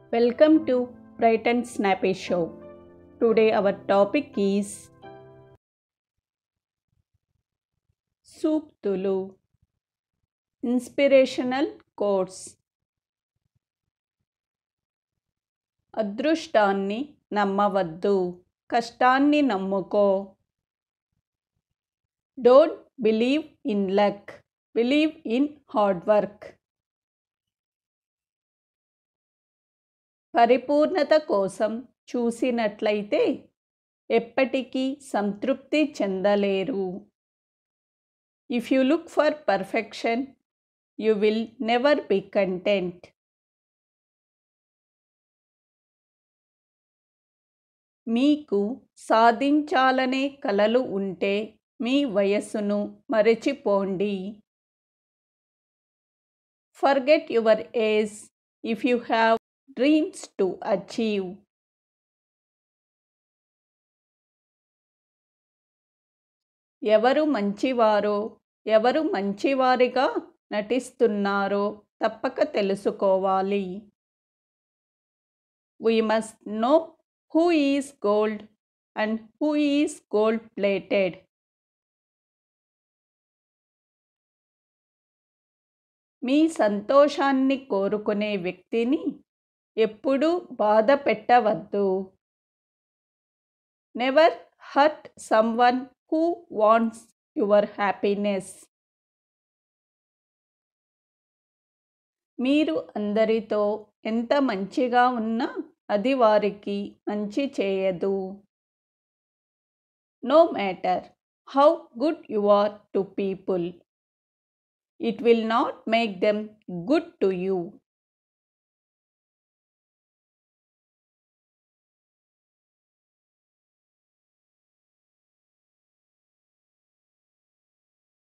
Welcome to Bright and Snappy Show. Today our topic is సూక్తులు inspirational quotes అదృష్టాన్ని నమ్మవద్దు కష్టాన్ని నమ్ముకో don't believe in luck believe in hard work పరిపూర్ణత కోసం చూసినట్లయితే ఎప్పటికీ సంతృప్తి చెందలేరు if you look for perfection you will never be content మీకు సాధించాలనే కలలు ఉంటే మీ వయస్సును మరచిపోండి forget your age if you have dreams to achieve ఎవరు మంచివారో ఎవరు మంచివారిగా నటిస్తున్నారో తప్పక తెలుసుకోవాలి we must know who is gold and who is gold plated మీ సంతోషాన్ని కోరుకునే వ్యక్తిని ఎప్పుడూ బాధ పెట్టవద్దు never hurt someone who wants your happiness మీరు అందరితో ఎంత మంచిగా ఉన్నా అది వారికి మంచి చేయదు no matter how good you are to people it will not make them good to you